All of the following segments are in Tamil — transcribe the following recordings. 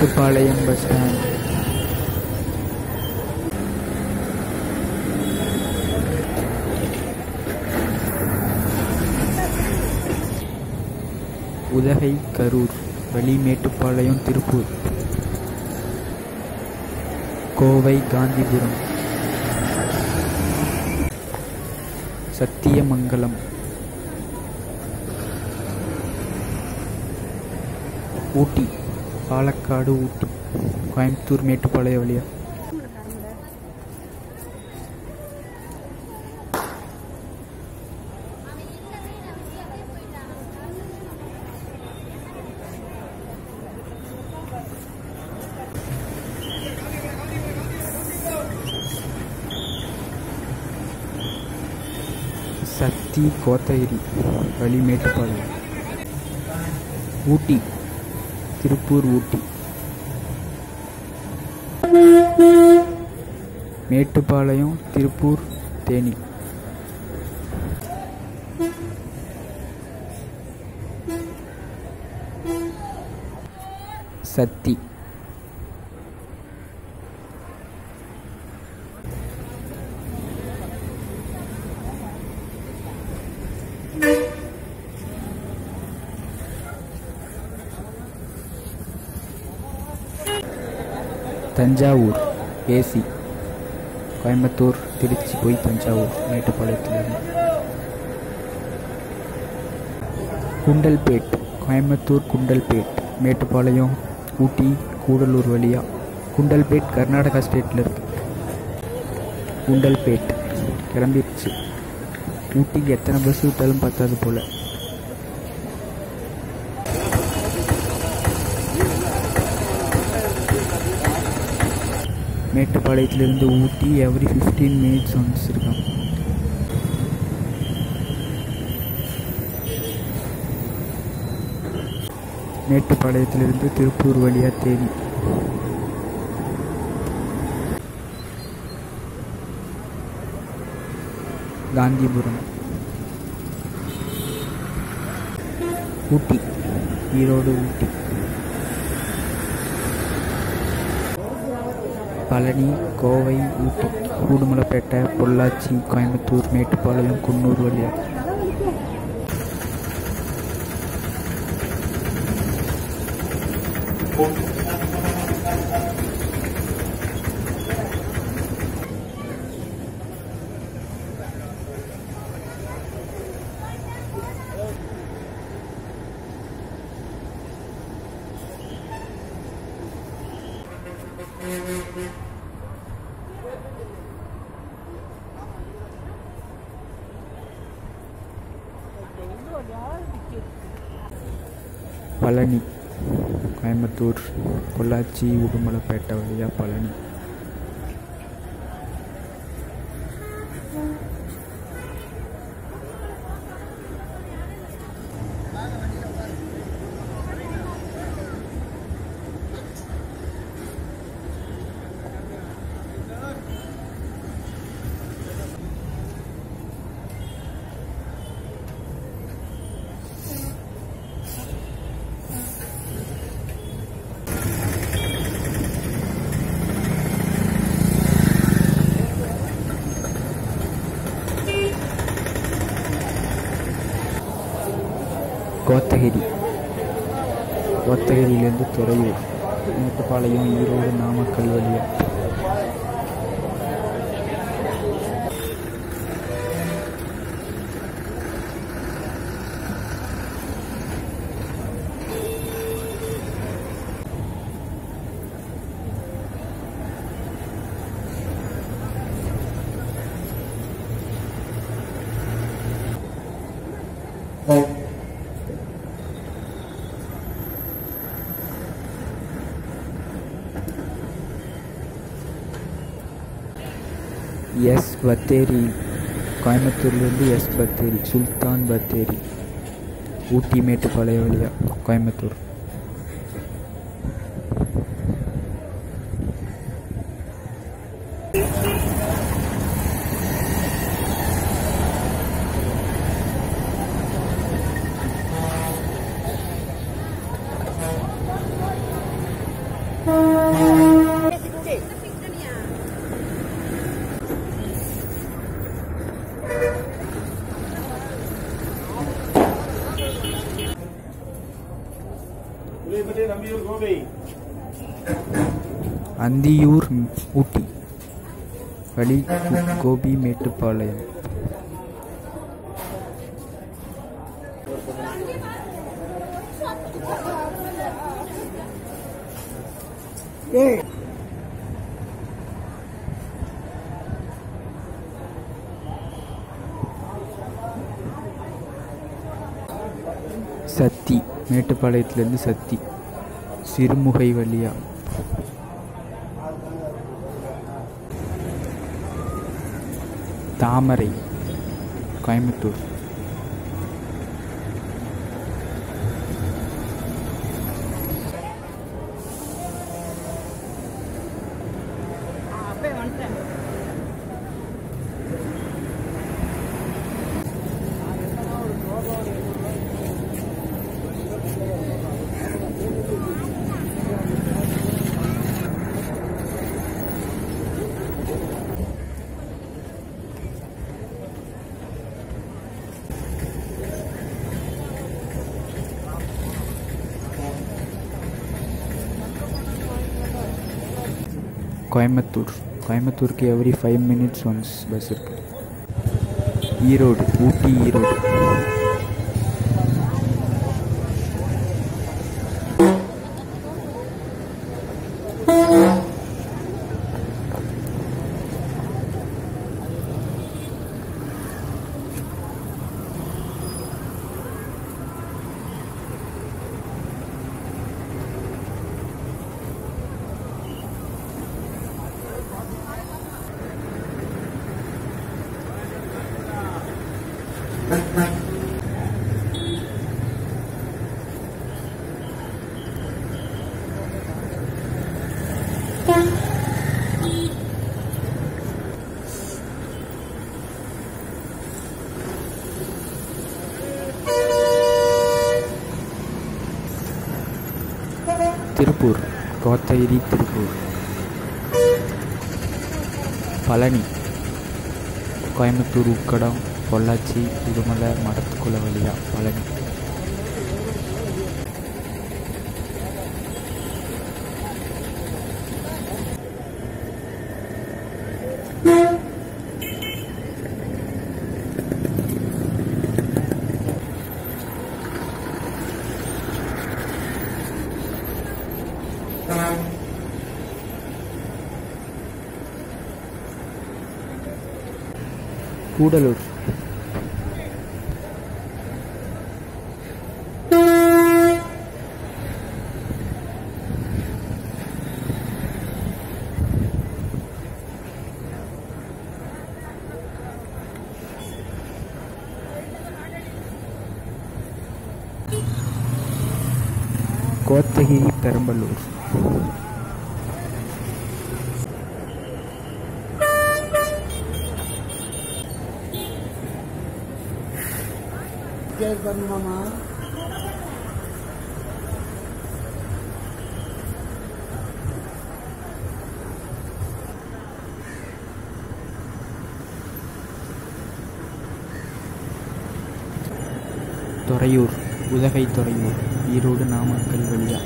மேட்டுப்பாளையம் பஸ் ஸ்டாண்ட் உதகை கரூர் வழி மேட்டுப்பாளையம் திருப்பூர் கோவை காந்திபுரம் சத்தியமங்கலம் ஊட்டி பாலக்காடு ஊட்டி கோயம்புத்தூர் மேட்டுப்பாளையம் வழியா சக்தி கோத்தகிரி வழி மேட்டுப்பாளையம் ஊட்டி திருப்பூர் ஊட்டி மேட்டுப்பாளையம் திருப்பூர் தேனி சத்தி தஞ்சாவூர் ஏசி கோயம்புத்தூர் திருச்சி போய் தஞ்சாவூர் மேட்டுப்பாளையத்திலிருந்து குண்டல்பேட் கோயம்புத்தூர் குண்டல்பேட் மேட்டுப்பாளையம் ஊட்டி கூடலூர் வழியா குண்டல்பேட் கர்நாடகா ஸ்டேட்டில் இருக்கு குண்டல்பேட் கிளம்பிடுச்சு ஊட்டிக்கு எத்தனை பஸ் விட்டாலும் பத்தாது போல் மேட்டுப்பாளையத்திலிருந்து Ooty every fifteen minutes once இருக்கான் மேட்டுப்பாளையத்திலிருந்து திருப்பூர் வழியா தேனி காந்திபுரம் ஊட்டி ஈரோடு ஊட்டி பழனி கோவை ஊட்டி உடுமலைப்பேட்டை பொள்ளாச்சி கோயம்புத்தூர் மேட்டுப்பாளையம் குன்னூர் வழியா பழனி கோயம்புத்தூர் பொள்ளாச்சி உடுமலைப்பேட்டை வழியா பழனி கோத்தகிரி கோத்தகிரியிலேருந்து துறையூர் மேட்டுப்பாளையம் ஈரோடு நாமக்கல் வழியா எஸ் பத்தேரி கோயம்புத்தூர்லேருந்து எஸ் பத்தேரி சுல்தான் பத்தேரி ஊட்டி மேட்டுப்பாளையம் வழியா கோயம்புத்தூர் வில்லைப்பட்டி நம்பியூர் கோவை அந்தியூர் ஊட்டி வழி கோபி மேட்டுப்பாளையம் சத்தி மேட்டுப்பாளையத்துலேருந்து சத்தி சிறுமுகை வழியா தாமரை கோயம்புத்தூர் கோயம்புத்தூர் கோயம்புத்தூருக்கு every five minutes once bus இருக்கு ஈரோடு ஊட்டி ஈரோடு திருப்பூர் கோத்தகிரி திருப்பூர் பழனி கோயம்புத்தூர் உக்கடம் பொள்ளாச்சி உடுமலை மடத்துக்குள வழியா பழனி கூடலூர் கோத்தகிரி பெரம்பலூர் துறையூர் உதகை துறையூர் ஈரோடு நாமக்கல் வழியா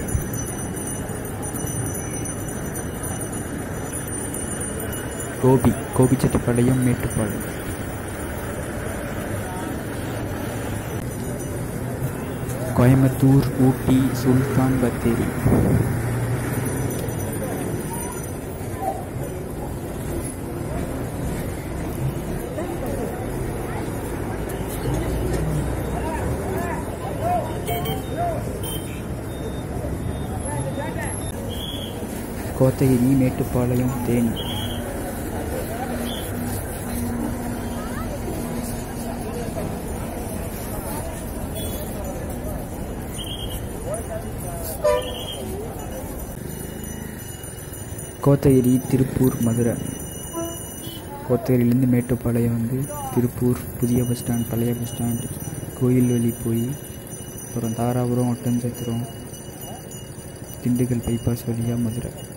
கோபி கோபிச்செட்டிப்பாளையம் மேட்டுப்பாளையம் கோயம்புத்தூர் ஊட்டி சுல்தான் பத்தேரி கோத்தகிரி மேட்டுப்பாளையம் தேனி கோத்தகிரி திருப்பூர் மதுரை கோத்தகிரிலேருந்து மேட்டுப்பாளையம் வந்து திருப்பூர் புதிய பஸ் ஸ்டாண்ட் பழைய பஸ் ஸ்டாண்ட் கோயில்வெளி போய் அப்புறம் தாராபுரம் ஒட்டன்சத்திரம் திண்டுக்கல் பைபாஸ் வழியாக மதுரை